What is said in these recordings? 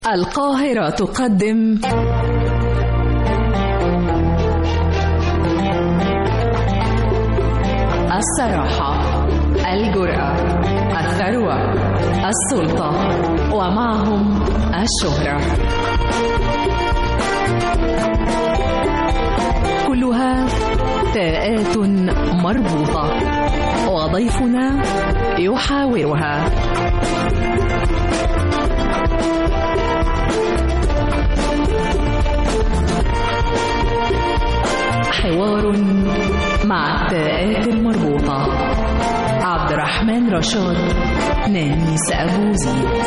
القاهرة تقدم الصراحة الجرأة الثروة السلطة ومعهم الشهرة كلها تاءات مربوطة وضيفنا يحاورها حوار مع التاءات المربوطة عبد الرحمن رشاد نانيس أبو زيد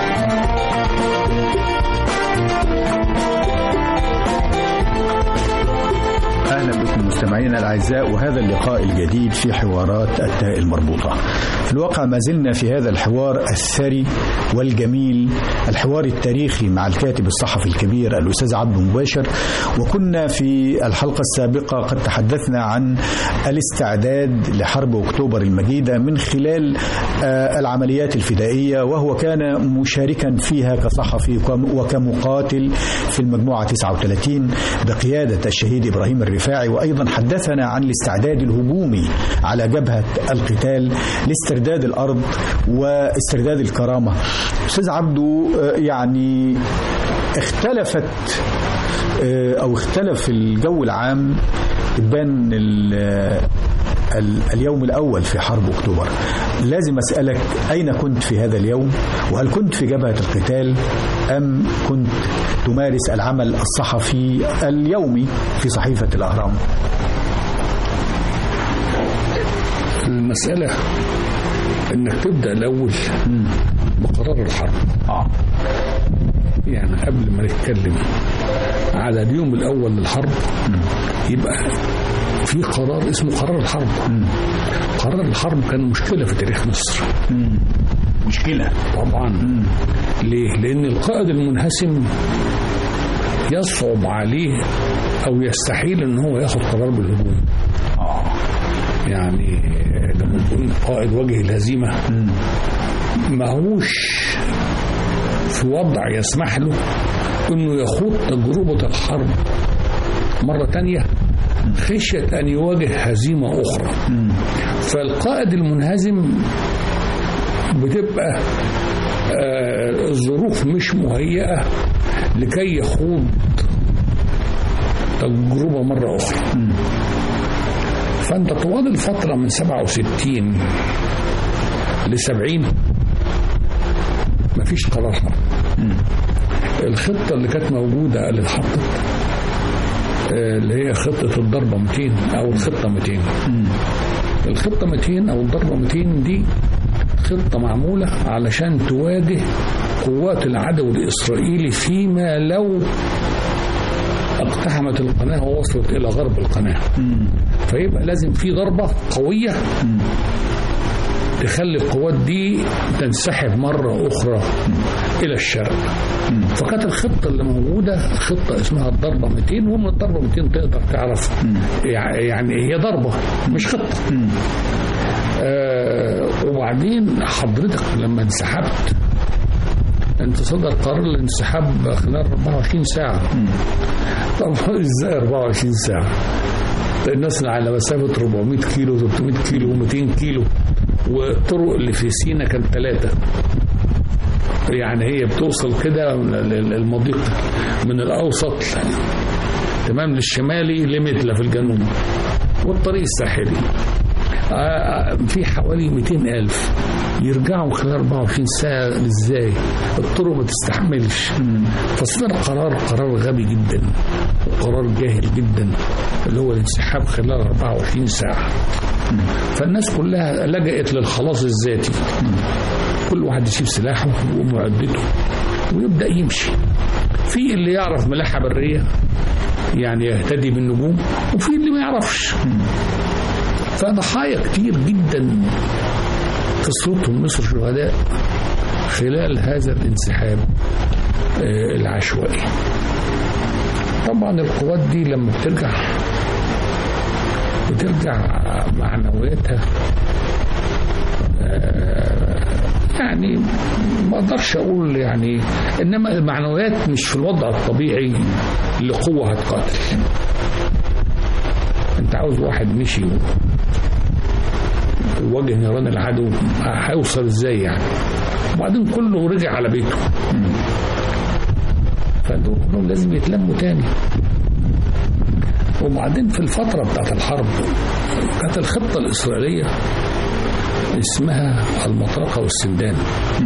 اهلا بكم مستمعينا الاعزاء وهذا اللقاء الجديد في حوارات التاء المربوطه. في الواقع ما زلنا في هذا الحوار الثري والجميل الحوار التاريخي مع الكاتب الصحفي الكبير الاستاذ عبد مباشر وكنا في الحلقه السابقه قد تحدثنا عن الاستعداد لحرب اكتوبر المجيده من خلال آه، العمليات الفدائيه وهو كان مشاركا فيها كصحفي وكم- وكمقاتل في المجموعه 39 بقياده الشهيد ابراهيم الرفاعي وايضا حدثنا عن الاستعداد الهجومي على جبهه القتال لاسترداد الارض واسترداد الكرامه. استاذ عبدو آه، يعني اختلفت آه، او اختلف الجو العام تبان ال- ال- اليوم الأول في حرب أكتوبر لازم أسألك أين كنت في هذا اليوم وهل كنت في جبهة القتال أم كنت تمارس العمل الصحفي اليومي في صحيفة الأهرام المسألة انك تبدأ الاول بقرار الحرب آه. يعني قبل ما نتكلم على اليوم الاول للحرب يبقى في قرار اسمه قرار الحرب قرار الحرب كان مشكلة في تاريخ مصر مشكلة طبعا ليه؟ لأن القائد المنهزم يصعب عليه أو يستحيل ان هو ياخد قرار بالهجوم آه. يعني لما يكون قائد وجه الهزيمة ما هوش في وضع يسمح له انه يخوض تجربة الحرب مرة تانية خشية ان يواجه هزيمة اخرى فالقائد المنهزم بتبقى آه، الظروف مش مهيئة لكي يخوض تجربة مرة أخرى فأنت طوال الفترة من 67 ل 70 مفيش قرار حرب الخطة اللي كانت موجودة اللي اتحطت آه، اللي هي خطة الضربة 200 أو الخطة 200 الخطة 200 أو الضربة 200 دي خطة معمولة علشان تواجه قوات العدو الإسرائيلي فيما لو اقتحمت القناة ووصلت إلى غرب القناة فيبقى لازم في ضربة قوية تخلي القوات دي تنسحب مرة أخرى إلى الشرق فكانت الخطة اللي موجودة خطة اسمها الضربة 200 ومن الضربة 200 تقدر تعرف يع- يعني هي ضربة مش خطة آه وبعدين حضرتك لما انسحبت انت صدر قرار الانسحاب خلال 24 ساعة طبعا ازاي 24 ساعة الناس اللي على مسافة 400 كيلو 300 كيلو 200 كيلو والطرق اللي في سينا كانت ثلاثة يعني هي بتوصل كده للمضيق من الأوسط تمام للشمالي لمثلة في الجنوب والطريق الساحلي آه، في حوالي 200 ألف يرجعوا خلال 24 ساعة ازاي الطرق ما تستحملش فصدر قرار قرار غبي جدا وقرار جاهل جدا اللي هو الانسحاب خلال 24 ساعة فالناس كلها لجأت للخلاص الذاتي كل واحد يسيب سلاحه ومعدته ويبدأ يمشي في اللي يعرف ملاحة برية يعني يهتدي بالنجوم وفي اللي ما يعرفش فضحايا كتير جدا قصتهم مصر شهداء خلال هذا الانسحاب آه، العشوائي طبعا القوات دي لما بترجع بترجع معنوياتها آه، يعني ما اقدرش اقول يعني انما المعنويات مش في الوضع الطبيعي لقوه هتقاتل انت عاوز واحد مشي وواجه نيران العدو هيوصل ازاي يعني وبعدين كله رجع على بيته فدول كلهم لازم يتلموا تاني وبعدين في الفترة بتاعت الحرب كانت الخطة الإسرائيلية اسمها المطرقة والسندان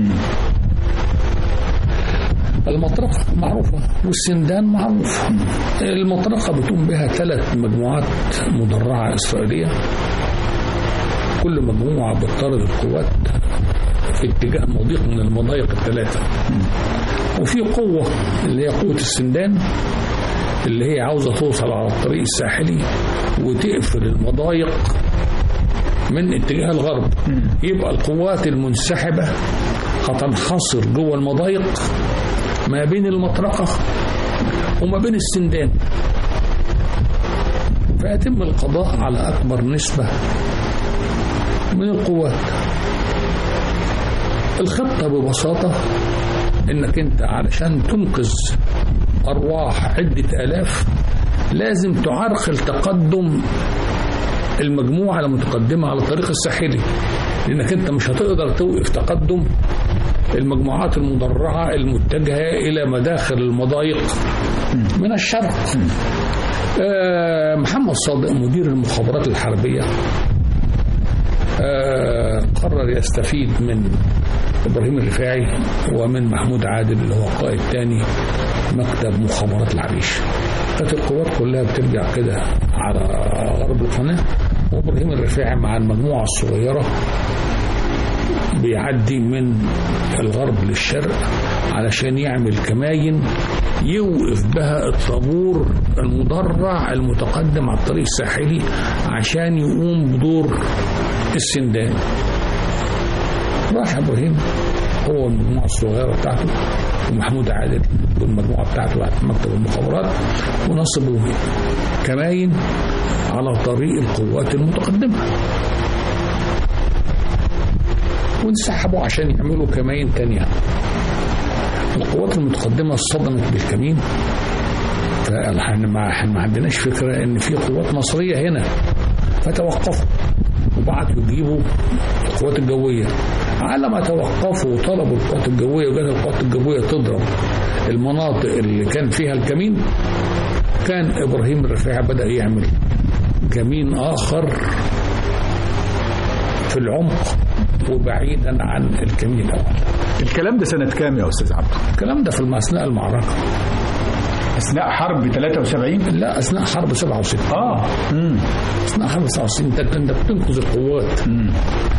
المطرقة معروفة والسندان معروف المطرقة بتقوم بها ثلاث مجموعات مدرعة إسرائيلية كل مجموعة بتطرد القوات في اتجاه مضيق من المضايق الثلاثة وفي قوة اللي هي قوة السندان اللي هي عاوزة توصل على الطريق الساحلي وتقفل المضايق من اتجاه الغرب يبقى القوات المنسحبة هتنحصر جوه المضايق ما بين المطرقة وما بين السندان فيتم القضاء على أكبر نسبة من القوات الخطة ببساطة انك انت علشان تنقذ ارواح عدة الاف لازم تعرقل تقدم المجموعة المتقدمة على الطريق الساحلي لانك انت مش هتقدر توقف تقدم المجموعات المدرعة المتجهة الى مداخل المضايق من الشرق آه، محمد صادق مدير المخابرات الحربية آه، قرر يستفيد من ابراهيم الرفاعي ومن محمود عادل اللي هو قائد تاني مكتب مخابرات العريش كانت القوات كلها بترجع كده على غرب القناه وابراهيم الرفاعي مع المجموعه الصغيره بيعدي من الغرب للشرق علشان يعمل كماين يوقف بها الطابور المدرع المتقدم على الطريق الساحلي عشان يقوم بدور السندان راح ابراهيم هو والمجموعه الصغيره بتاعته ومحمود عادل والمجموعه بتاعته بتاعت مكتب المخابرات ونصبوا كماين على طريق القوات المتقدمه وانسحبوا عشان يعملوا كماين تانية القوات المتقدمة صدمت بالكمين فاحنا ما احنا ما عندناش فكرة ان في قوات مصرية هنا فتوقفوا وبعتوا يجيبوا القوات الجوية على ما توقفوا وطلبوا القوات الجوية وجات القوات الجوية تضرب المناطق اللي كان فيها الكمين كان إبراهيم الرفاعي بدأ يعمل كمين آخر في العمق وبعيدا عن الكمين الأول الكلام ده سنة كام يا أستاذ عبده؟ الكلام ده في أثناء المعركة أثناء حرب 73 لا أثناء حرب 67 آه مم. أثناء حرب 67 أنت أنت بتنقذ القوات مم.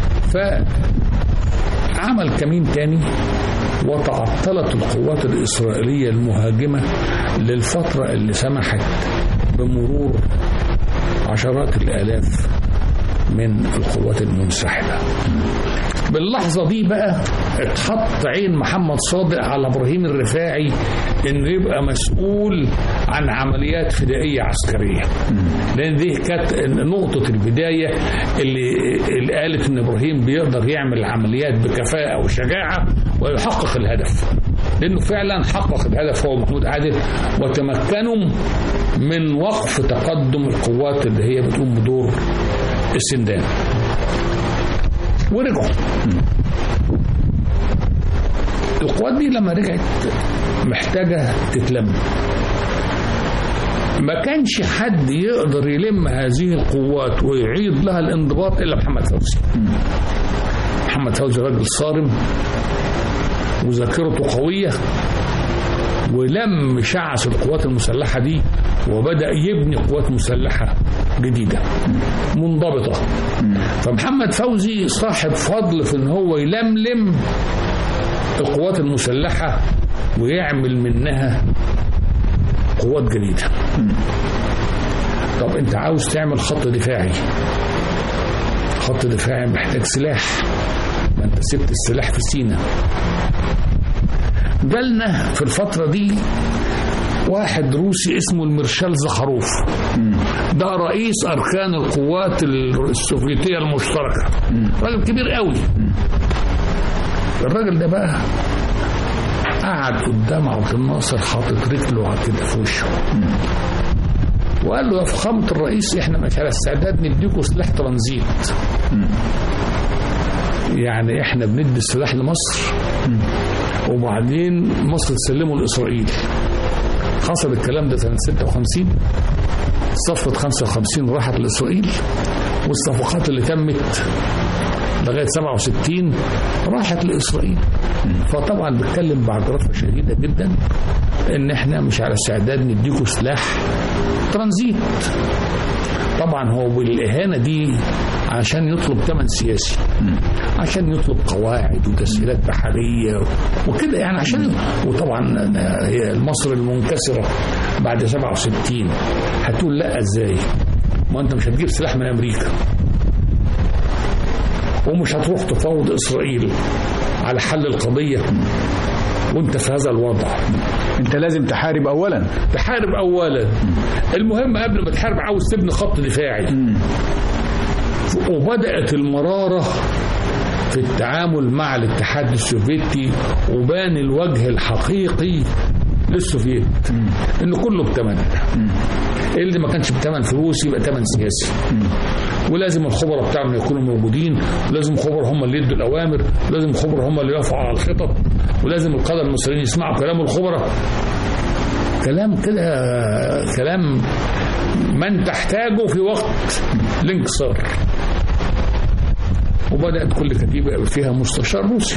فعمل كمين تاني وتعطلت القوات الإسرائيلية المهاجمة للفترة اللي سمحت بمرور عشرات الآلاف من القوات المنسحبة باللحظة دي بقى اتحط عين محمد صادق على إبراهيم الرفاعي إنه يبقى مسؤول عن عمليات فدائية عسكرية لأن دي كانت نقطة البداية اللي, اللي قالت إن إبراهيم بيقدر يعمل عمليات بكفاءة وشجاعة ويحقق الهدف لأنه فعلا حقق الهدف هو محمود عادل وتمكنوا من وقف تقدم القوات اللي هي بتقوم بدور السندان ورجعوا القوات دي لما رجعت محتاجة تتلم ما كانش حد يقدر يلم هذه القوات ويعيد لها الانضباط الا محمد فوزي محمد فوزي راجل صارم وذاكرته قويه ولم شعث القوات المسلحه دي وبدا يبني قوات مسلحه جديده منضبطه فمحمد فوزي صاحب فضل في ان هو يلملم القوات المسلحه ويعمل منها قوات جديده طب انت عاوز تعمل خط دفاعي خط دفاعي محتاج سلاح ما انت سبت السلاح في سينا جالنا في الفترة دي واحد روسي اسمه المرشال زخروف ده رئيس أركان القوات السوفيتية المشتركة راجل كبير قوي الراجل ده بقى قعد قدام عبد الناصر حاطط رجله كده في وشه وقال له يا فخامة الرئيس احنا مش على استعداد نديكوا سلاح ترانزيت يعني احنا بندي السلاح لمصر وبعدين مصر تسلمه لاسرائيل حصل الكلام ده سنة 56 صفقة 55 راحت لإسرائيل والصفقات اللي تمت لغاية 67 راحت لإسرائيل فطبعا بتكلم بعجرفة شديدة جدا إن إحنا مش على استعداد نديكوا سلاح ترانزيت طبعا هو بالإهانة دي عشان يطلب ثمن سياسي عشان يطلب قواعد وتسهيلات بحرية وكده يعني عشان وطبعا هي مصر المنكسرة بعد 67 هتقول لا ازاي ما انت مش هتجيب سلاح من امريكا ومش هتروح تفاوض اسرائيل على حل القضية وانت في هذا الوضع انت لازم تحارب اولا تحارب اولا المهم قبل ما تحارب عاوز تبني خط دفاعي وبدأت المرارة في التعامل مع الاتحاد السوفيتي وبان الوجه الحقيقي للسوفيت انه كله بتمن اللي ما كانش بتمن فلوس يبقى تمن سياسي ولازم الخبراء بتاعهم يكونوا موجودين ولازم الخبراء هم اللي يدوا الاوامر ولازم الخبراء هم اللي يقفوا على الخطط ولازم القاده المصريين يسمعوا كلام الخبراء كلام كده كلام من تحتاجه في وقت الانكسار وبدأت كل كتيبة يبقى فيها مستشار روسي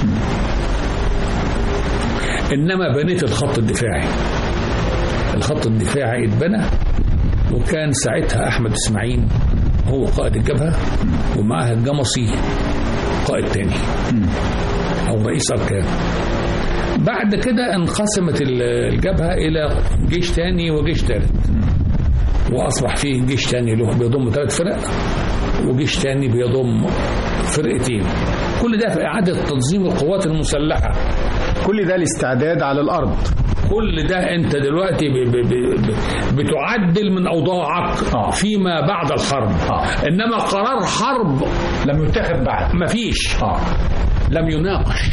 إنما بنيت الخط الدفاعي الخط الدفاعي اتبنى وكان ساعتها أحمد إسماعيل هو قائد الجبهة ومعها الجمصي قائد تاني أو رئيس أركان بعد كده انقسمت الجبهة إلى جيش تاني وجيش تالت وأصبح فيه جيش تاني له بيضم ثلاث فرق وجيش تاني بيضم فرقتين كل ده في إعادة تنظيم القوات المسلحة كل ده الاستعداد على الارض كل ده انت دلوقتي ب ب ب بتعدل من اوضاعك آه. فيما بعد الحرب آه. انما قرار حرب لم يتخذ بعد مفيش اه لم يناقش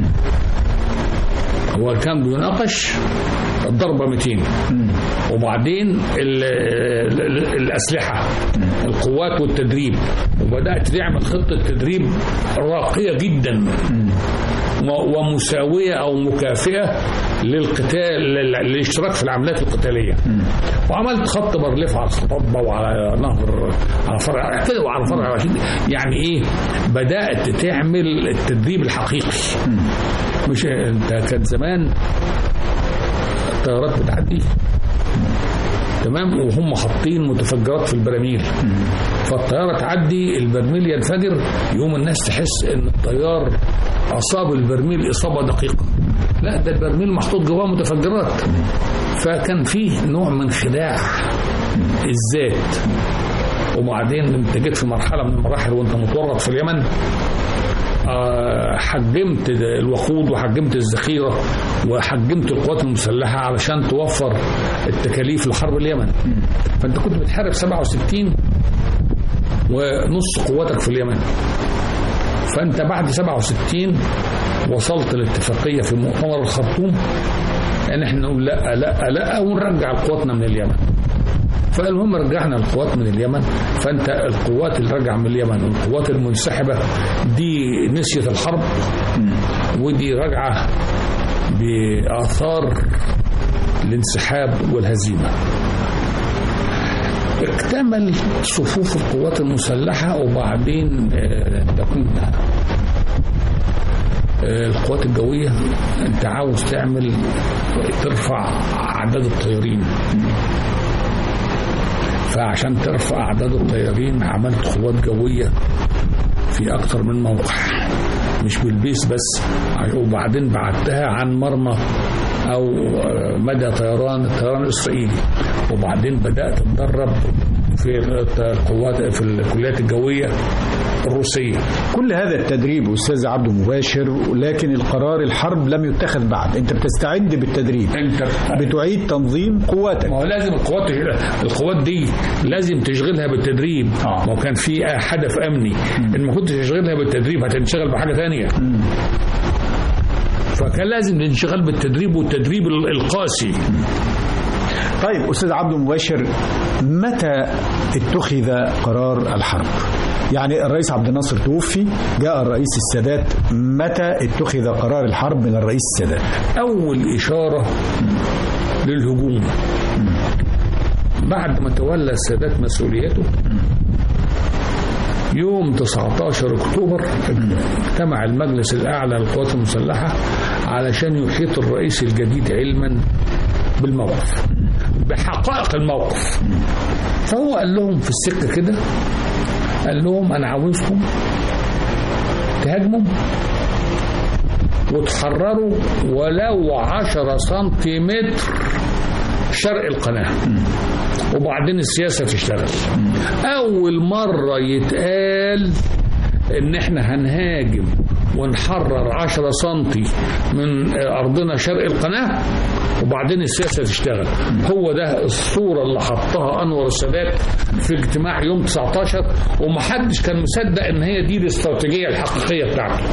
هو كان بيناقش الضربة 200 وبعدين ال ال الأسلحة القوات والتدريب وبدأت تعمل خطة تدريب راقية جدا و- ومساوية أو مكافئة للقتال لل- للاشتراك في العمليات القتالية وعملت خط بارليف على الخطبة وعلى نهر على فرع كده وعلى فرع رشيد يعني ايه بدأت تعمل التدريب الحقيقي مش انت كان زمان الطيارات بتعدي تمام وهم حاطين متفجرات في البراميل فالطياره تعدي البرميل ينفجر يقوم الناس تحس ان الطيار اصاب البرميل اصابه دقيقه لا ده البرميل محطوط جواه متفجرات فكان فيه نوع من خداع الذات وبعدين انت جيت في مرحله من المراحل وانت متورط في اليمن آه، حجمت الوقود وحجمت الذخيره وحجمت القوات المسلحه علشان توفر التكاليف لحرب اليمن فانت كنت بتحارب 67 ونص قواتك في اليمن فانت بعد 67 وصلت لاتفاقيه في مؤتمر الخرطوم ان احنا نقول لا لا لا ونرجع قواتنا من اليمن فالمهم رجعنا القوات من اليمن فانت القوات اللي رجع من اليمن والقوات المنسحبه دي نسيت الحرب ودي راجعه باثار الانسحاب والهزيمه اكتمل صفوف القوات المسلحه وبعدين آه، تكون آه، القوات الجويه انت عاوز تعمل ترفع اعداد الطيارين فعشان ترفع أعداد الطيارين عملت قوات جوية في أكتر من موقع مش بالبيس بس وبعدين بعتها عن مرمى أو مدى طيران الطيران الإسرائيلي وبعدين بدأت أتدرب في القوات في الكليات الجوية الروسية كل هذا التدريب استاذ عبده مباشر لكن القرار الحرب لم يتخذ بعد انت بتستعد بالتدريب انت بتعيد تنظيم قواتك ما هو لازم القوات القوات دي لازم تشغلها بالتدريب آه. ما هو كان في حدث امني ان ما كنتش تشغلها بالتدريب هتنشغل بحاجه ثانيه فكان لازم الانشغال بالتدريب والتدريب القاسي طيب أستاذ عبد المباشر متى اتخذ قرار الحرب يعني الرئيس عبد الناصر توفي جاء الرئيس السادات متى اتخذ قرار الحرب من الرئيس السادات أول إشارة للهجوم بعد ما تولى السادات مسؤوليته يوم 19 اكتوبر اجتمع المجلس الاعلى للقوات المسلحه علشان يحيط الرئيس الجديد علما بالموقف بحقائق الموقف فهو قال لهم في السكه كده قال لهم انا عاوزكم تهاجموا وتحرروا ولو 10 سنتيمتر شرق القناه وبعدين السياسه تشتغل اول مره يتقال ان احنا هنهاجم ونحرر 10 سنتي من ارضنا شرق القناه وبعدين السياسه تشتغل هو ده الصوره اللي حطها انور السادات في اجتماع يوم 19 ومحدش كان مصدق ان هي دي الاستراتيجيه الحقيقيه بتاعته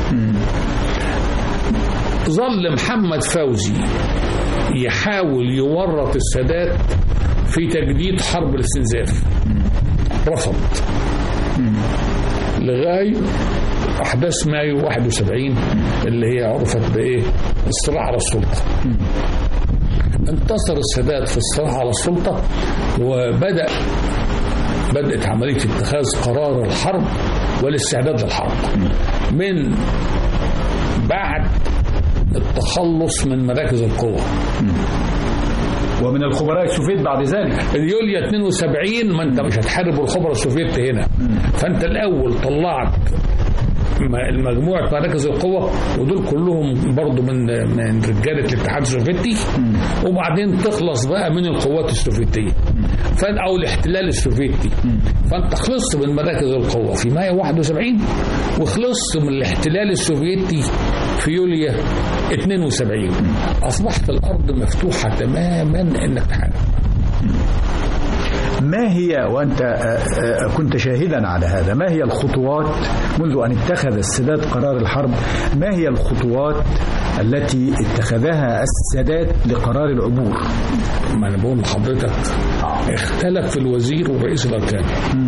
ظل محمد فوزي يحاول يورط السادات في تجديد حرب الاستنزاف رفض لغايه احداث مايو 71 اللي هي عرفت بايه؟ الصراع على السلطه. انتصر السادات في الصراع على السلطه وبدا بدات عمليه اتخاذ قرار الحرب والاستعداد للحرب. من بعد التخلص من مراكز القوه. ومن الخبراء السوفيت بعد ذلك اليوليا 72 ما انت مش هتحارب الخبراء السوفيت هنا فانت الاول طلعت المجموعة مراكز القوة ودول كلهم برضو من من رجالة الاتحاد السوفيتي وبعدين تخلص بقى من القوات السوفيتية فان او الاحتلال السوفيتي فانت خلصت من مراكز القوة في مايو 71 وخلصت من الاحتلال السوفيتي في يوليو 72 اصبحت الارض مفتوحة تماما انك تحارب ما هي وانت كنت شاهدا على هذا ما هي الخطوات منذ ان اتخذ السادات قرار الحرب ما هي الخطوات التي اتخذها السادات لقرار العبور ما انا بقول لحضرتك اختلف الوزير ورئيس الاركان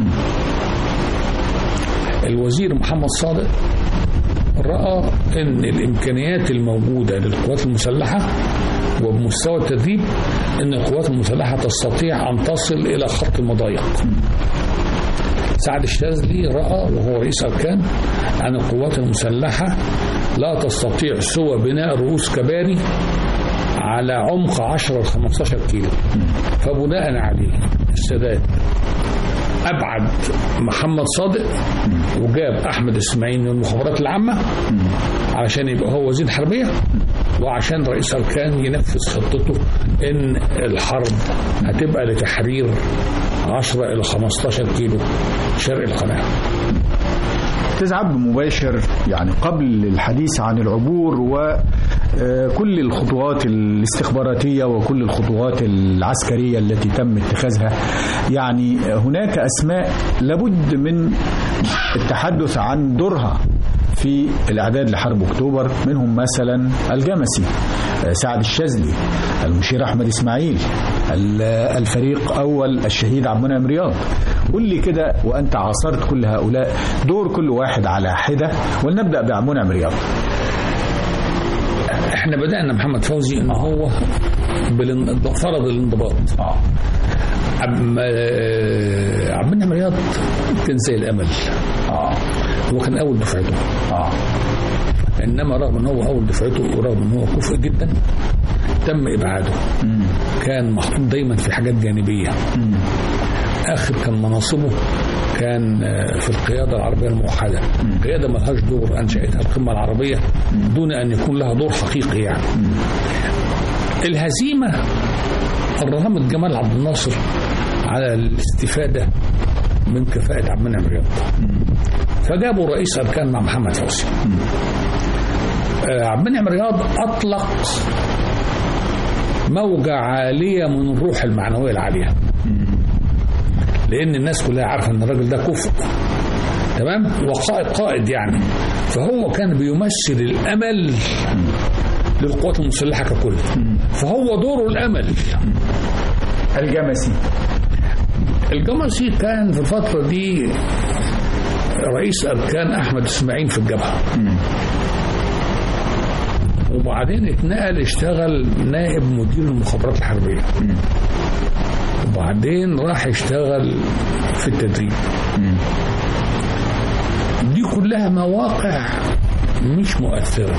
الوزير محمد صادق راى ان الامكانيات الموجوده للقوات المسلحه وبمستوى التدريب ان القوات المسلحه تستطيع ان تصل الى خط المضايق سعد الشاذلي راى وهو رئيس اركان ان القوات المسلحه لا تستطيع سوى بناء رؤوس كباري على عمق 10 ل 15 كيلو فبناء عليه السادات ابعد محمد صادق وجاب احمد اسماعيل من المخابرات العامه علشان يبقى هو وزير حربيه وعشان رئيس اركان ينفذ خطته ان الحرب هتبقى لتحرير 10 الى 15 كيلو شرق القناه استاذ عبد مباشر يعني قبل الحديث عن العبور وكل الخطوات الاستخباراتية وكل الخطوات العسكرية التي تم اتخاذها يعني هناك أسماء لابد من التحدث عن دورها في الإعداد لحرب أكتوبر منهم مثلا الجمسي سعد الشاذلي المشير أحمد إسماعيل الفريق أول الشهيد عبد المنعم رياض قل لي كده وأنت عاصرت كل هؤلاء دور كل واحد على حدة ولنبدأ بعبد المنعم رياض احنا بدأنا محمد فوزي ان هو فرض الانضباط آه. عبد المنعم رياض كان زي الامل آه. هو كان اول دفعته آه. انما رغم ان هو اول دفعته ورغم ان هو كفء جدا تم ابعاده مم. كان محطوط دايما في حاجات جانبيه مم. اخر كان مناصبه كان في القياده العربيه الموحده قياده ما لهاش دور انشاتها القمه العربيه دون ان يكون لها دور حقيقي يعني الهزيمه رغمت جمال عبد الناصر على الاستفاده من كفاءه عبد المنعم رياض فجابوا رئيس اركان مع محمد فوزي عبد المنعم رياض اطلق موجة عالية من الروح المعنوية العالية لأن الناس كلها عارفة أن الراجل ده كفء تمام وقائد قائد يعني فهو كان بيمثل الأمل للقوات المسلحه ككل فهو دوره الامل الجمسي الجمسي كان في الفتره دي رئيس اركان احمد اسماعيل في الجبهه وبعدين اتنقل اشتغل نائب مدير المخابرات الحربيه وبعدين راح يشتغل في التدريب دي كلها مواقع مش مؤثرة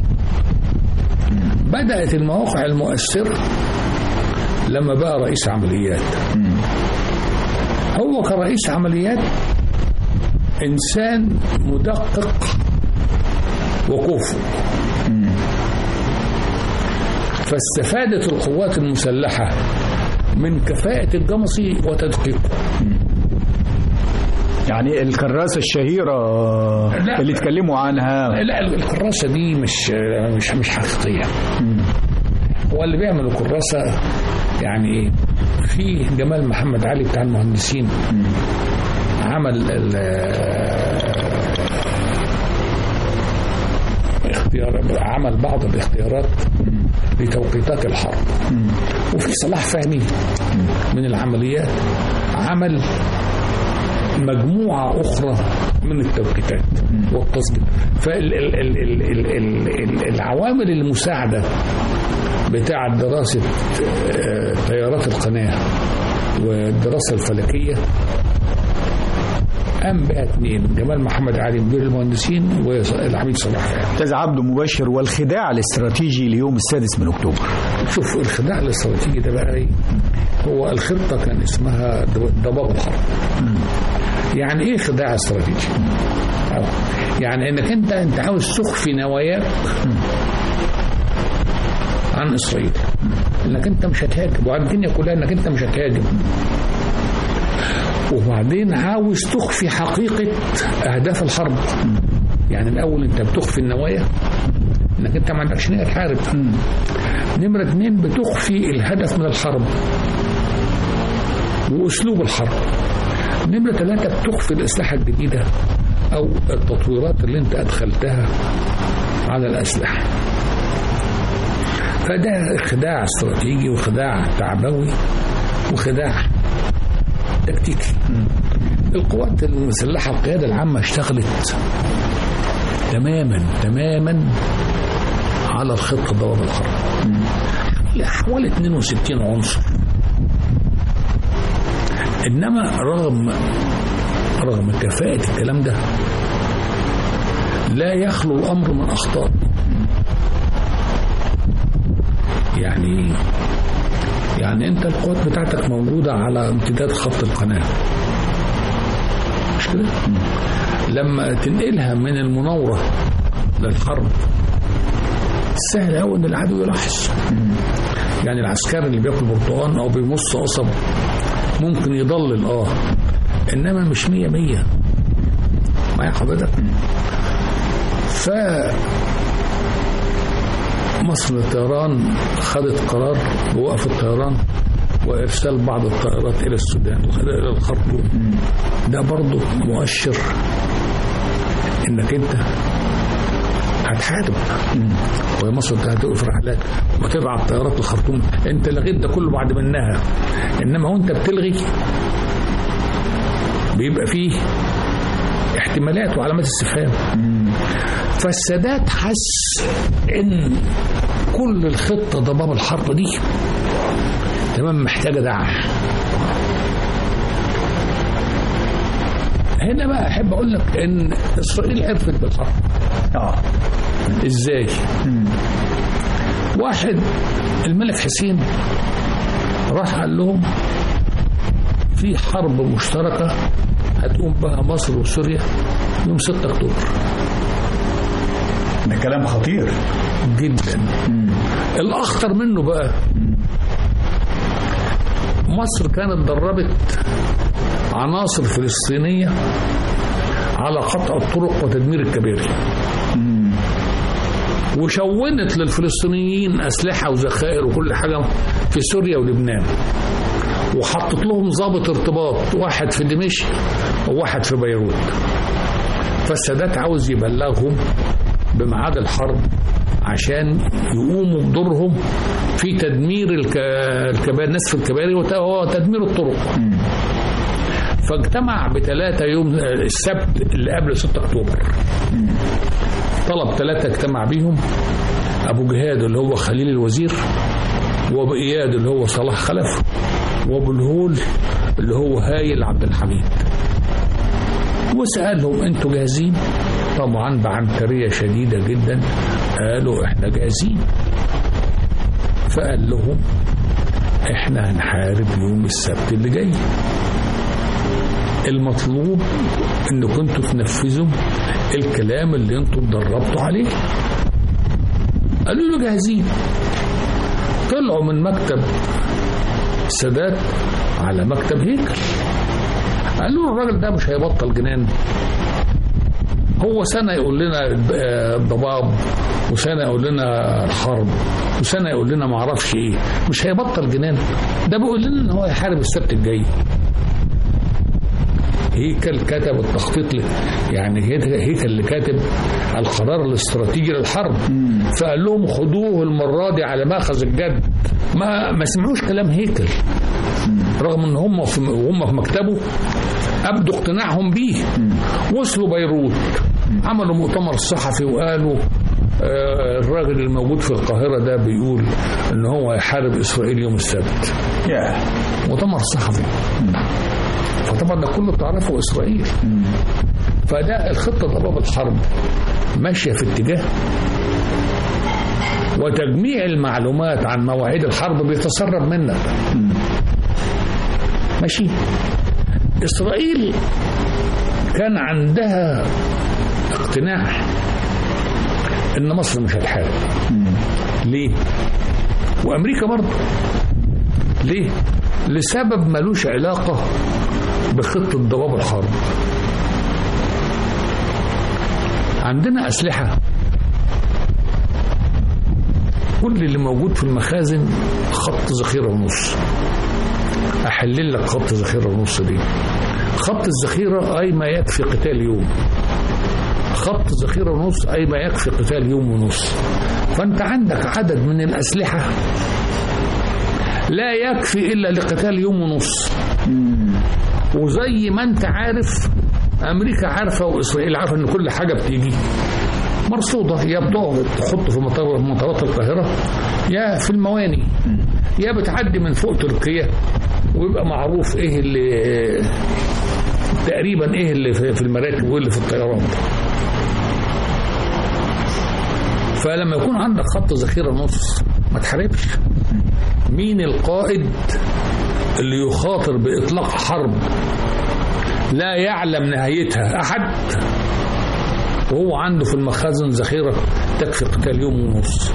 بدأت المواقع المؤثرة لما بقى رئيس عمليات هو كرئيس عمليات إنسان مدقق وكفء فاستفادت القوات المسلحة من كفاءة الجمصي وتدقيقه يعني الكراسة الشهيرة لا. اللي اتكلموا عنها لا الكراسة دي مش مش مش حقيقية هو اللي بيعمل الكراسة يعني ايه في جمال محمد علي بتاع المهندسين عمل ال- اختيار عمل بعض الاختيارات لتوقيتات الحرب وفي صلاح فهمي من العمليات عمل مجموعة أخرى من التوقيتات والتظبيط فالعوامل المساعدة بتاع دراسة آه، تيارات القناة والدراسة الفلكية قام بها اثنين جمال محمد علي مدير المهندسين والعميد صلاح فهمي استاذ عبده مبشر والخداع الاستراتيجي ليوم السادس من اكتوبر شوف الخداع الاستراتيجي ده بقى ايه هو الخطه كان اسمها ضب- ضباب الحرب يعني ايه خداع استراتيجي أو يعني انك انت انت عاوز تخفي نواياك عن اسرائيل انك انت مش هتهاجم وعن الدنيا كلها انك انت مش هتهاجم وبعدين عاوز تخفي حقيقه اهداف الحرب يعني الاول انت بتخفي النوايا انك انت ما عندكش نيه تحارب نمرة اتنين بتخفي الهدف من الحرب وأسلوب الحرب نمرة ثلاثة بتخفي الأسلحة الجديدة أو التطويرات اللي أنت أدخلتها على الأسلحة فده خداع استراتيجي وخداع تعبوي وخداع تكتيكي القوات المسلحة القيادة العامة اشتغلت تماما تماما على الخطة ضرب الحرب حوالي 62 عنصر انما رغم رغم كفاءة الكلام ده لا يخلو الامر من اخطاء يعني يعني انت القوات بتاعتك موجودة على امتداد خط القناة مش كده لما تنقلها من المناورة للحرب سهل قوي ان العدو يلاحظ يعني العسكري اللي بياكل برتقان او بيمص قصب ممكن يضلل اه انما مش مية مية معايا حضرتك ف مصر للطيران خدت قرار بوقف الطيران وارسال بعض الطائرات الى السودان الى الخرطوم ده برضه مؤشر انك انت هتحارب وهي مصر هتوقف رحلات وتبعت طيارات الخرطوم انت لغيت ده كله بعد منها انما وانت بتلغي بيبقى فيه احتمالات وعلامات استفهام فالسادات حس ان كل الخطه ضباب الحرب دي تمام محتاجه دعم هنا بقى احب اقول لك ان اسرائيل عرفت بالحرب اه ازاي واحد الملك حسين راح قال لهم في حرب مشتركة هتقوم بها مصر وسوريا يوم 6 اكتوبر ده كلام خطير جدا الاخطر منه بقى مصر كانت دربت عناصر فلسطينية على قطع الطرق وتدمير الكباري وشونت للفلسطينيين أسلحة وذخائر وكل حاجة في سوريا ولبنان وحطت لهم ضابط ارتباط واحد في دمشق وواحد في بيروت فالسادات عاوز يبلغهم بميعاد الحرب عشان يقوموا بدورهم في تدمير الك- الكباري نسف الكباري وت- وتدمير الطرق فاجتمع بثلاثة يوم السبت اللي قبل 6 أكتوبر طلب ثلاثة اجتمع بيهم أبو جهاد اللي هو خليل الوزير وأبو إياد اللي هو صلاح خلف وأبو الهول اللي هو هايل عبد الحميد وسألهم أنتوا جاهزين طبعا بعنترية شديدة جدا قالوا احنا جاهزين فقال لهم احنا هنحارب يوم السبت اللي جاي المطلوب ان كنتوا تنفذوا الكلام اللي انتوا اتدربتوا عليه قالوا له جاهزين طلعوا من مكتب السادات على مكتب هيكل قالوا له الراجل ده مش هيبطل جنان هو سنة يقول لنا آه، ضباب وسنة يقول لنا حرب وسنة يقول لنا معرفش ايه مش هيبطل جنان ده بيقول لنا ان هو هيحارب السبت الجاي هيكل كتب التخطيط ل- يعني هيكل هيكل اللي كاتب القرار الاستراتيجي للحرب فقال لهم خدوه المرة دي على ماخذ الجد ما ما سمعوش كلام هيكل رغم ان هم في وهم في مكتبه ابدوا اقتناعهم بيه وصلوا بيروت عملوا مؤتمر صحفي وقالوا آه، الراجل الموجود في القاهرة ده بيقول ان هو هيحارب اسرائيل يوم السبت يا مؤتمر صحفي فطبعا ده كله تعرفه اسرائيل فده الخطه ضباب الحرب ماشيه في اتجاه وتجميع المعلومات عن مواعيد الحرب بيتسرب منك ماشي اسرائيل كان عندها اقتناع ان مصر مش هتحارب ليه وامريكا برضه ليه لسبب ملوش علاقه بخطه ضباب الحرب عندنا اسلحه كل اللي موجود في المخازن خط ذخيره ونص احلل لك خط ذخيره ونص دي خط الذخيره اي ما يكفي قتال يوم خط ذخيره ونص اي ما يكفي قتال يوم ونص فانت عندك عدد من الاسلحه لا يكفي الا لقتال يوم ونص وزي ما انت عارف امريكا عارفه واسرائيل عارفه ان كل حاجه بتيجي مرصوده يا بتقعد تحط في مطار مطارات القاهره يا في المواني يا بتعدي من فوق تركيا ويبقى معروف ايه اللي تقريبا ايه اللي في في المراكب وايه اللي في الطيارات فلما يكون عندك خط ذخيره نص ما تحاربش مين القائد اللي يخاطر باطلاق حرب لا يعلم نهايتها احد وهو عنده في المخازن ذخيره تكفي قتال يوم ونص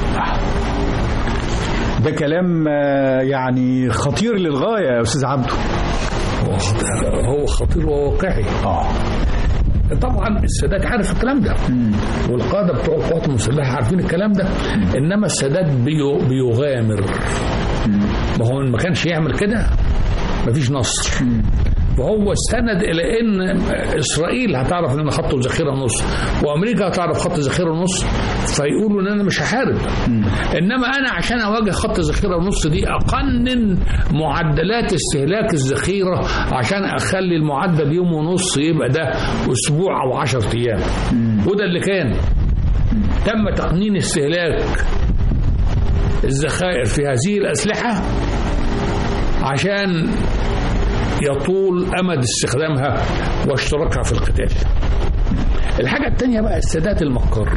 ده كلام آه، يعني خطير للغايه يا استاذ عبده هو خطير- هو خطير وواقعي اه طبعا السادات عارف الكلام ده والقاده بتوع القوات المسلحه عارفين الكلام ده انما السادات بيو بيغامر ما هو ما كانش يعمل كده مفيش نصر وهو استند الى ان اسرائيل هتعرف ان انا خط ذخيره نص وامريكا هتعرف خط ذخيره نص فيقولوا ان انا مش هحارب انما انا عشان اواجه خط ذخيره ونص دي اقنن معدلات استهلاك الذخيره عشان اخلي المعدل يوم ونص يبقى ده اسبوع او 10 ايام وده اللي كان تم تقنين استهلاك الذخائر في هذه الاسلحه عشان يطول امد استخدامها واشتراكها في القتال الحاجه الثانيه بقى السادات المكار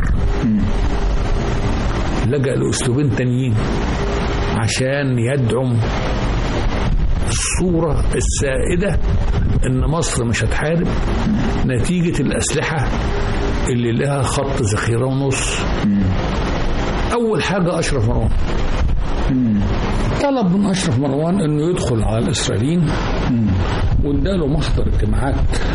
لجأ لاسلوبين تانيين عشان يدعم الصورة السائدة إن مصر مش هتحارب نتيجة الأسلحة اللي لها خط ذخيرة ونص أول حاجة أشرف مروان طلب من أشرف مروان إنه يدخل على الإسرائيليين واداله محضر اجتماعات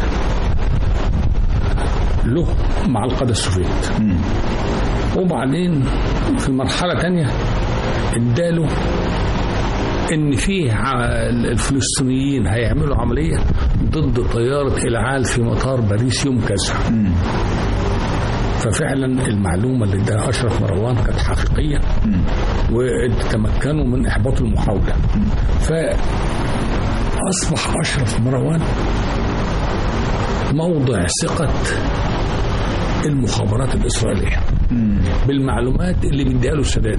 له مع القادة السوفيت وبعدين في مرحلة تانية اداله ان فيه ع- الفلسطينيين هيعملوا عملية ضد طيارة العال في مطار باريس يوم كذا ففعلا المعلومه اللي اداها اشرف مروان كانت حقيقيه وتمكنوا من احباط المحاوله فاصبح اشرف مروان موضع ثقه المخابرات الاسرائيليه بالمعلومات اللي بيديها له السادات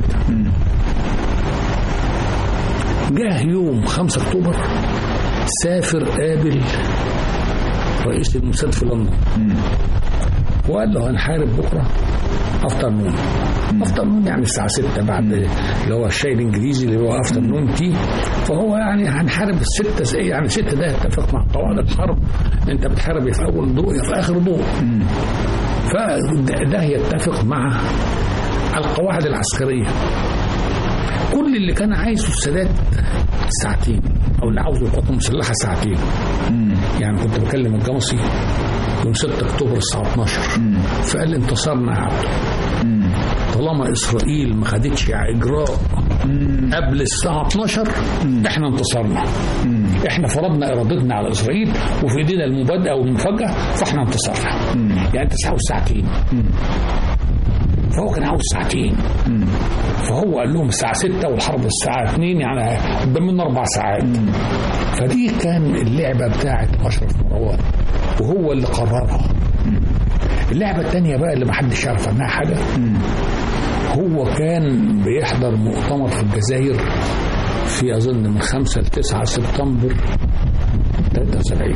جه يوم 5 اكتوبر سافر قابل رئيس الموساد في لندن وقال له هنحارب بكره افتر نون افتر نون يعني الساعه 6 بعد اللي هو الشاي الانجليزي اللي هو افتر نون تي فهو يعني هنحارب الستة زي- يعني ستة ده يتفق مع قواعد الحرب انت بتحارب يا في اول ضوء يا في اخر ضوء فده يتفق مع القواعد العسكريه كل اللي كان عايزه السادات ساعتين او اللي عاوزه القوات المسلحه ساعتين يعني كنت بكلم الجمصي يوم 6 اكتوبر الساعه 12 فقال لي انتصرنا يا عبد طالما اسرائيل ما خدتش اجراء قبل الساعه 12 احنا انتصرنا احنا فرضنا ارادتنا على اسرائيل وفي ايدينا المبادئه والمفاجاه فاحنا انتصرنا يعني انت عاوز ساعتين فهو كان عاوز ساعتين فهو قال لهم الساعة 6 والحرب الساعة 2 يعني قدام منا أربع ساعات فدي كان اللعبة بتاعت أشرف مروان وهو اللي قررها اللعبة التانية بقى اللي محدش يعرف عنها حاجة هو كان بيحضر مؤتمر في الجزائر في أظن من 5 ل 9 سبتمبر 73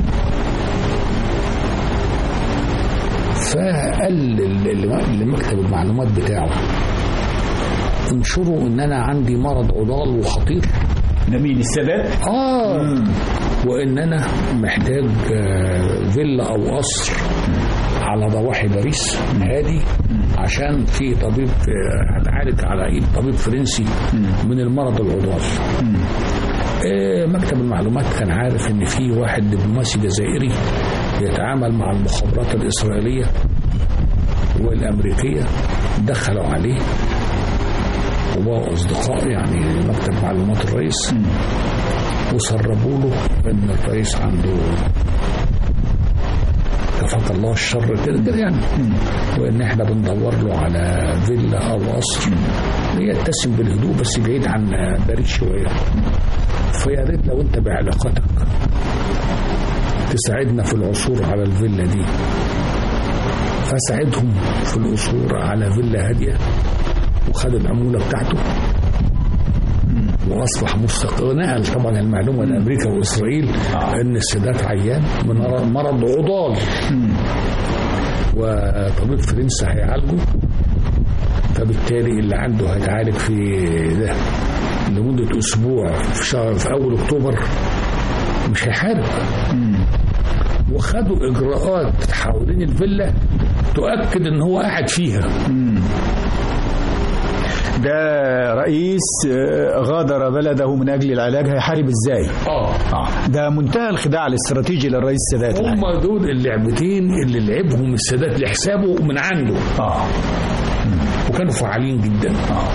فقال لل- لمكتب المعلومات بتاعه انشروا ان انا عندي مرض عضال وخطير ده مين السادات؟ اه وان انا محتاج آه، فيلا او قصر على ضواحي باريس هادي عشان في طبيب آه، هتعالج على ايد طبيب فرنسي من المرض العضال آه، مكتب المعلومات كان عارف ان في واحد دبلوماسي جزائري بيتعامل مع المخابرات الاسرائيليه والامريكيه دخلوا عليه وبقوا اصدقاء يعني مكتب معلومات الرئيس وسربوا له ان الرئيس عنده كفاك الله الشر كده كده يعني وان احنا بندور له على فيلا او قصر يتسم بالهدوء بس بعيد عن باريس شويه فيا ريت لو انت بعلاقاتك تساعدنا في العثور على الفيلا دي فساعدهم في العثور على فيلا هاديه وخد العموله بتاعته واصبح مستقر نقل طبعا المعلومه لامريكا واسرائيل ان السادات عيان من مرض عضال وطبيب فرنسا هيعالجه فبالتالي اللي عنده هيتعالج في ده لمده اسبوع في شهر في اول اكتوبر مش هيحارب وخدوا اجراءات حوالين الفيلا تؤكد ان هو قاعد فيها ده رئيس آه، غادر بلده من اجل العلاج هيحارب ازاي؟ اه اه ده منتهى الخداع الاستراتيجي للرئيس السادات الحقيقة. هم دول اللعبتين اللي لعبهم السادات لحسابه من عنده اه وكانوا فعالين جدا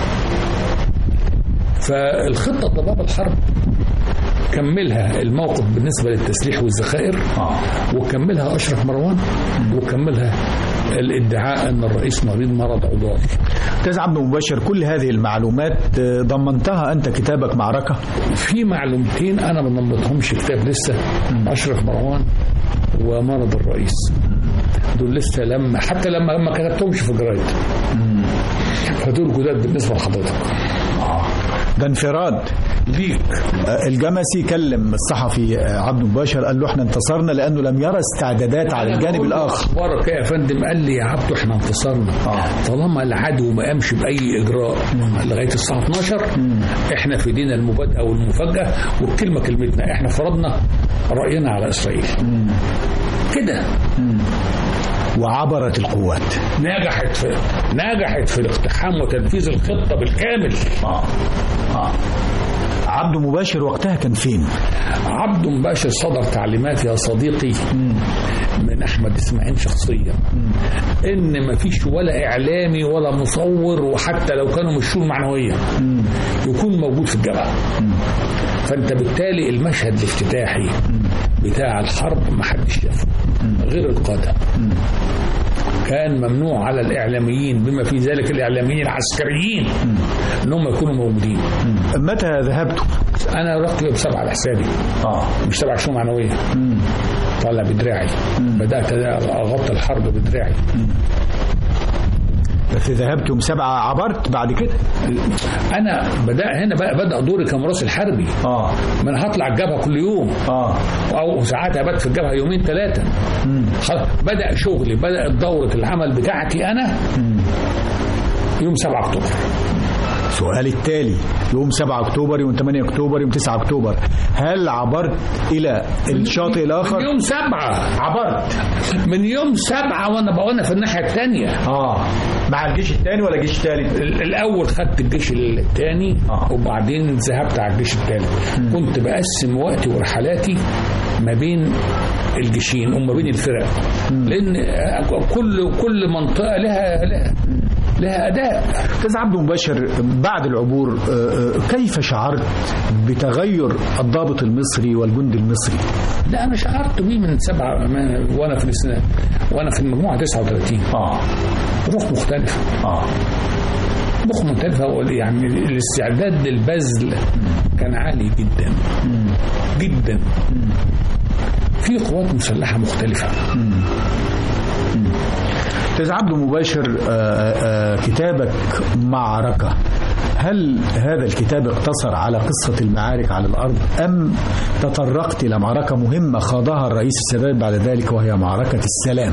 فالخطة ضباب الحرب كملها الموقف بالنسبة للتسليح والذخائر اه وكملها أشرف مروان وكملها الادعاء أن الرئيس مريض مرض عضال استاذ عبد مباشر كل هذه المعلومات آه، ضمنتها انت كتابك معركه في معلومتين أنا ما ضمنتهمش كتاب لسه أشرف مروان ومرض الرئيس دول لسه لما حتى لما ما كتبتهمش في جرايد فدول جداد بالنسبة لحضرتك ده انفراد ليك آه، الجمسي كلم الصحفي آه، عبد مباشر قال له احنا انتصرنا لانه لم يرى استعدادات على الجانب الاخر اخبارك إيه يا فندم قال لي يا عبدو احنا انتصرنا آه. طالما العدو ما قامش باي اجراء لغايه الساعه 12 احنا في ايدينا المبادئه والمفاجاه والكلمه كلمتنا احنا فرضنا راينا على اسرائيل كده وعبرت القوات نجحت في نجحت في الاقتحام وتنفيذ الخطه بالكامل اه اه عبد مباشر وقتها كان فين؟ عبد مباشر صدر تعليمات يا صديقي من احمد اسماعيل شخصيا ان ما فيش ولا اعلامي ولا مصور وحتى لو كانوا مش شؤون معنويه يكون موجود في الجبهه فانت بالتالي المشهد الافتتاحي بتاع الحرب ما حدش شافه غير القاده كان ممنوع على الإعلاميين بما في ذلك الإعلاميين العسكريين أنهم يكونوا موجودين متى ذهبت؟ أنا رحت يوم سبعة على حسابي اه مش تبع شؤون معنوية طالع بدراعي بدأت أغطي الحرب بدراعي بس ذهبت يوم سبعة عبرت بعد كده أنا بدأ هنا بقى بدأ دوري كمراسل حربي اه ما أنا هطلع الجبهة كل يوم اه او ساعات ابات في الجبهه يومين ثلاثه خلاص بدا شغلي بدات دوره العمل بتاعتي انا يوم 7 اكتوبر سؤال التالي يوم 7 اكتوبر يوم 8 اكتوبر يوم 9 اكتوبر هل عبرت الى الشاطئ من الاخر؟ يوم 7 عبرت من يوم 7 وانا بقى وانا في الناحيه الثانيه اه مع الجيش الثاني ولا الجيش الثالث؟ الاول خدت الجيش الثاني آه. وبعدين ذهبت على الجيش الثالث كنت بقسم وقتي ورحلاتي ما بين الجيشين وما بين الفرق لان كل كل منطقه لها لها, لها اداء استاذ عبد مباشر بعد العبور آه، آه، كيف شعرت بتغير الضابط المصري والجندي المصري؟ لا انا شعرت بيه من سبعه ما- وانا في السنة وانا في المجموعه 39 اه روح مختلفه اه روح مختلفه وال- يعني الاستعداد للبذل كان عالي جدا جدا في قوات مسلحه مختلفه استاذ عبد مباشر آه، آه، كتابك معركة هل هذا الكتاب اقتصر على قصة المعارك على الأرض أم تطرقت إلى معركة مهمة خاضها الرئيس السادات بعد ذلك وهي معركة السلام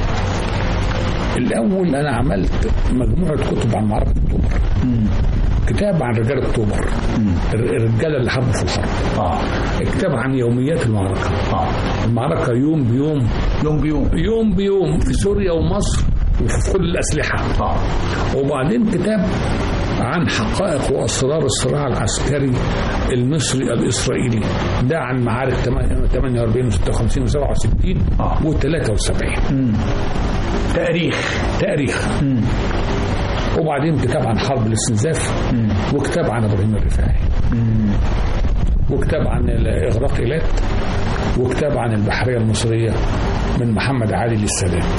الاول انا عملت مجموعه كتب عن معركه اكتوبر كتاب عن رجال اكتوبر الر- الرجاله اللي حاربوا في الحرب آه. كتاب عن يوميات المعركه آه. المعركه يوم بيوم يوم بيوم يوم بيوم في سوريا ومصر وفي كل الاسلحه آه. وبعدين كتاب عن حقائق واسرار الصراع العسكري المصري الاسرائيلي ده عن معارك 48 و56 و67 آه. و73 تاريخ تاريخ وبعدين كتاب عن حرب الاستنزاف وكتاب عن ابراهيم الرفاعي وكتاب عن اغراق ايلات وكتاب عن البحريه المصريه من محمد علي للسادات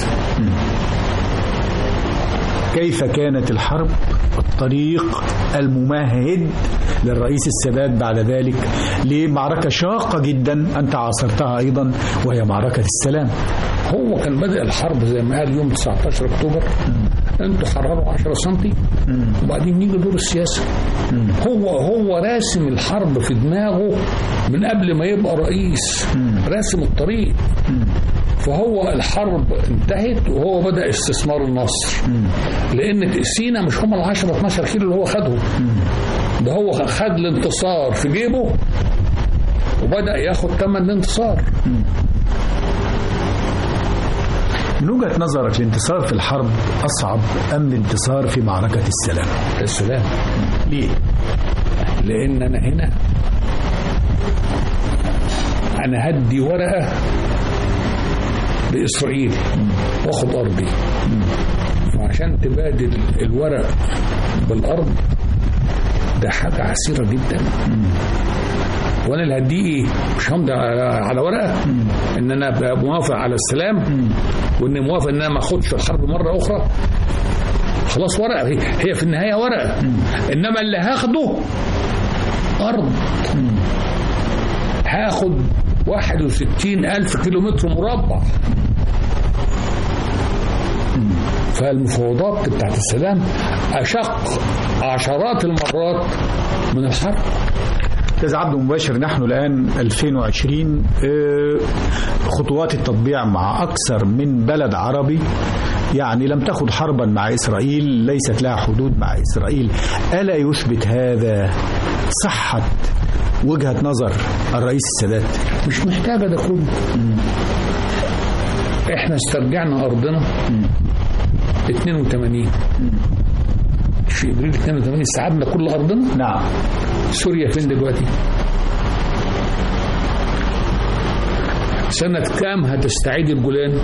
كيف كانت الحرب الطريق الممهد للرئيس السادات بعد ذلك لمعركة شاقة جدا أنت عاصرتها أيضا وهي معركة السلام هو كان بدأ الحرب زي ما قال يوم 19 اكتوبر انتوا حرروا 10 سم وبعدين يجي دور السياسه هو هو راسم الحرب في دماغه من قبل ما يبقى رئيس راسم الطريق فهو الحرب انتهت وهو بدا استثمار النصر لان سينا مش هم ال 10 12 كيلو اللي هو خدهم ده هو خد الانتصار في جيبه وبدا ياخد ثمن الانتصار من وجهة نظرك الانتصار في الحرب أصعب أم الانتصار في معركة السلام السلام ليه؟ لان انا هنا انا هدي ورقه لاسرائيل واخد ارضي فعشان تبادل الورق بالارض ده حاجه عسيره جدا وانا اللي هديه ايه؟ مش همضي على على ورقه ان انا أبقى موافق على السلام واني موافق ان انا ما اخدش الحرب مره اخرى خلاص ورقه هي, هي في النهايه ورقه انما اللي هاخده أرض هاخد 61 ألف كيلومتر مربع فالمفاوضات بتاعت السلام أشق عشرات المرات من الحرب أستاذ عبد مباشر نحن الآن 2020 آه، خطوات التطبيع مع أكثر من بلد عربي يعني لم تخض حربا مع إسرائيل ليست لها حدود مع إسرائيل ألا يثبت هذا صحة وجهة نظر الرئيس السادات مش محتاجة ده كله احنا استرجعنا أرضنا 82 في ابريل 82 استعدنا كل ارضنا نعم سوريا فين دلوقتي سنة كام هتستعيد الجولان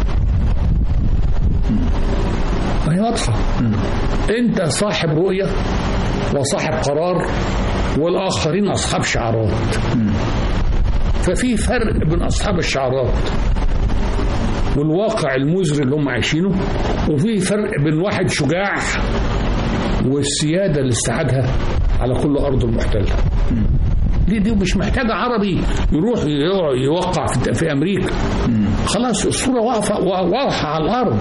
ما هي واضحة انت صاحب رؤية وصاحب قرار والآخرين أصحاب شعارات ففي فرق بين أصحاب الشعارات والواقع المزري اللي هم عايشينه وفي فرق بين واحد شجاع والسياده اللي استعادها على كل ارض المحتله دي دي مش محتاجه عربي يروح يقع- يوقع في, في امريكا خلاص الصوره واقفه واضحه على الارض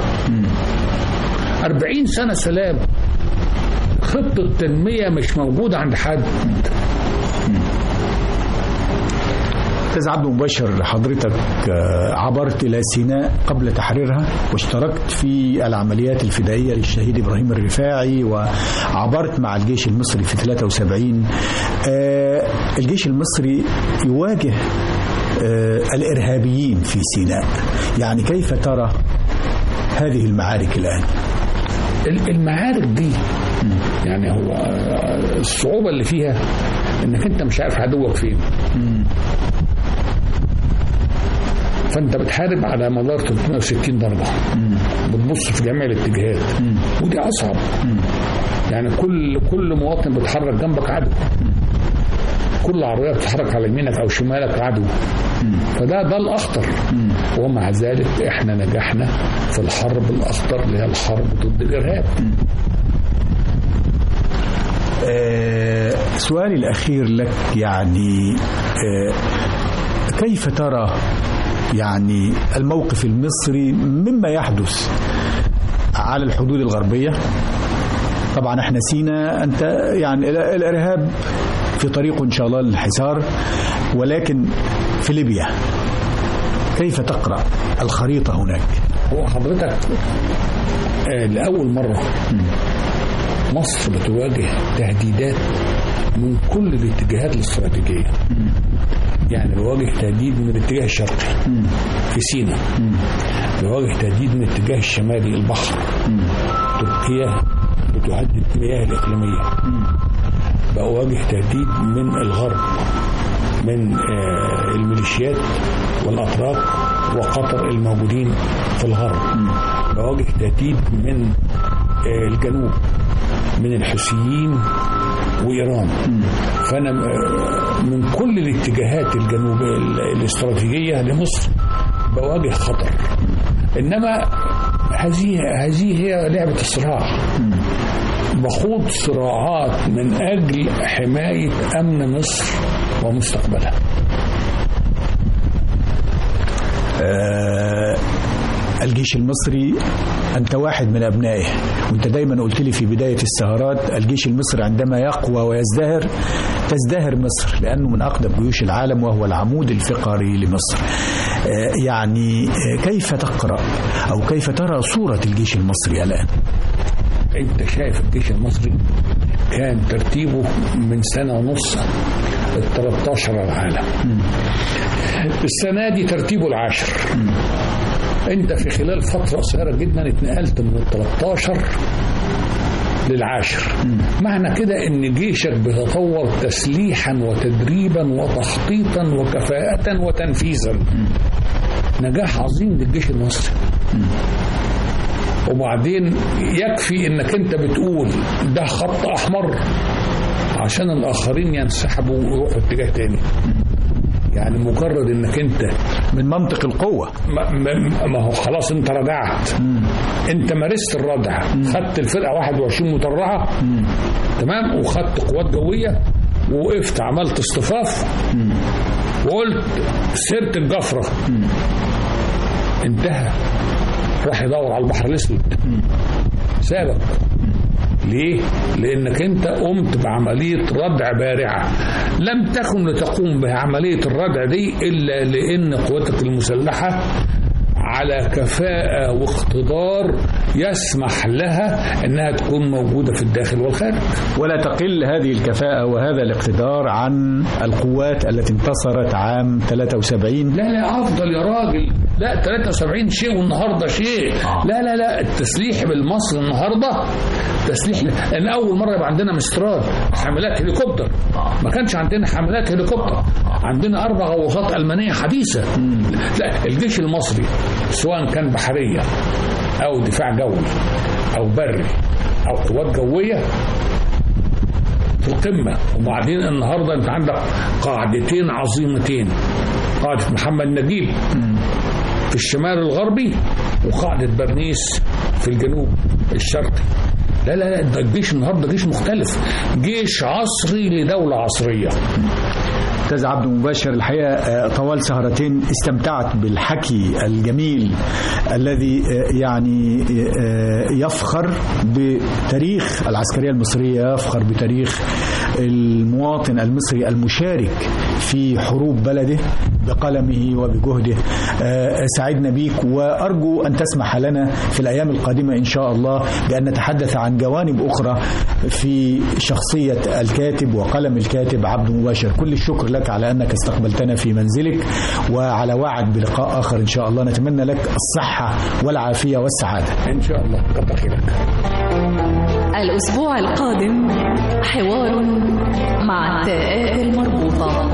40 سنه سلام خطه تنميه مش موجوده عند حد أستاذ عبد مبشر حضرتك آه، عبرت إلى سيناء قبل تحريرها واشتركت في العمليات الفدائية للشهيد إبراهيم الرفاعي وعبرت مع الجيش المصري في 73 آه، الجيش المصري يواجه آه، الإرهابيين في سيناء يعني كيف ترى هذه المعارك الآن ال- المعارك دي يعني هو الصعوبة اللي فيها انك انت مش عارف عدوك فين فانت بتحارب على مدار 360 درجة بتبص في جميع الاتجاهات ودي اصعب يعني كل كل مواطن بيتحرك جنبك عدو كل عربية بتتحرك على يمينك او شمالك عدو فده ده الاخطر ومع ذلك احنا نجحنا في الحرب الاخطر اللي هي الحرب ضد الارهاب آه، سؤالي الأخير لك يعني آه، كيف ترى يعني الموقف المصري مما يحدث على الحدود الغربية طبعا احنا سينا انت يعني ال- الارهاب في طريقه ان شاء الله للحصار ولكن في ليبيا كيف تقرا الخريطه هناك هو حضرتك آه، لأول مرة مصر بتواجه تهديدات من كل الاتجاهات الاستراتيجية يعني بيواجه تهديد من الاتجاه الشرقي في سيناء بيواجه تهديد من الاتجاه الشمالي البحر تركيا بتهدد المياه الإقليمية بواجه تهديد من الغرب من آه، الميليشيات والأتراك وقطر الموجودين في الغرب بواجه تهديد من آه، الجنوب من الحوثيين وإيران فأنا آه، من كل الاتجاهات الجنوبية ال- الاستراتيجية لمصر بواجه خطر إنما هذه هذه هي لعبة الصراع بخوض صراعات من أجل حماية أمن مصر ومستقبلها آه، الجيش المصري أنت واحد من أبنائه وأنت دايما قلت لي في بداية السهرات الجيش المصري عندما يقوى ويزدهر تزدهر مصر لأنه من أقدم جيوش العالم وهو العمود الفقري لمصر آه، يعني آه، كيف تقرأ أو كيف ترى صورة الجيش المصري الآن أنت شايف الجيش المصري كان ترتيبه من سنة ونص ال 13 على العالم السنة دي ترتيبه العاشر أنت في خلال فترة قصيرة جدا اتنقلت من ال 13 للعاشر معنى كده ان جيشك بيتطور تسليحا وتدريبا وتخطيطا وكفاءة وتنفيذا نجاح عظيم للجيش المصري وبعدين يكفي انك انت بتقول ده خط احمر عشان الاخرين ينسحبوا ويروحوا اتجاه تاني يعني مجرد انك انت من منطق القوة ما, ما, ما هو خلاص انت رجعت انت مارست الردع خدت الفرقه 21 مدرعه تمام وخدت قوات جويه ووقفت عملت اصطفاف وقلت سيره الجفره انتهى راح يدور على البحر الاسود سابك ليه؟ لأنك أنت قمت بعملية ردع بارعة لم تكن لتقوم بعملية الردع دي إلا لأن قواتك المسلحة على كفاءة واقتدار يسمح لها أنها تكون موجودة في الداخل والخارج ولا تقل هذه الكفاءة وهذا الاقتدار عن القوات التي انتصرت عام 73 لا لا أفضل يا راجل لا 73 شيء والنهاردة شيء لا لا لا التسليح بالمصري النهاردة تسليح لأن أول مرة يبقى عندنا مستراد حاملات هليكوبتر ما كانش عندنا حاملات هليكوبتر عندنا أربع غواصات ألمانية حديثة لا الجيش المصري سواء كان بحرية أو دفاع جوي أو بري أو قوات جوية في القمة وبعدين النهاردة أنت عندك قاعدتين عظيمتين قاعدة محمد نجيب في الشمال الغربي وقاعدة برنيس في الجنوب الشرقي لا لا لا ده الجيش النهارده جيش مختلف جيش عصري لدولة عصرية استاذ عبد مباشر الحقيقه آه، طوال سهرتين استمتعت بالحكي الجميل الذي آه، يعني آه، يفخر بتاريخ العسكريه المصريه يفخر بتاريخ المواطن المصري المشارك في حروب بلده بقلمه وبجهده آه، سعدنا بيك وارجو ان تسمح لنا في الايام القادمه ان شاء الله بان نتحدث عن جوانب اخرى في شخصيه الكاتب وقلم الكاتب عبد مباشر كل الشكر لك على انك استقبلتنا في منزلك وعلى وعد بلقاء اخر ان شاء الله نتمنى لك الصحه والعافيه والسعاده إن شاء الله كتر خيرك الأسبوع القادم حوار مع التاءات المربوطة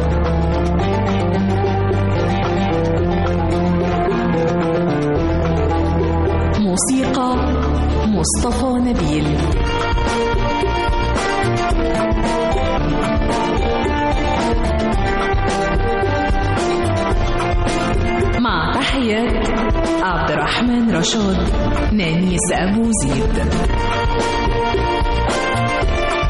موسيقى مصطفى نبيل مع تحيات عبد الرحمن رشاد نانيس أبو زيد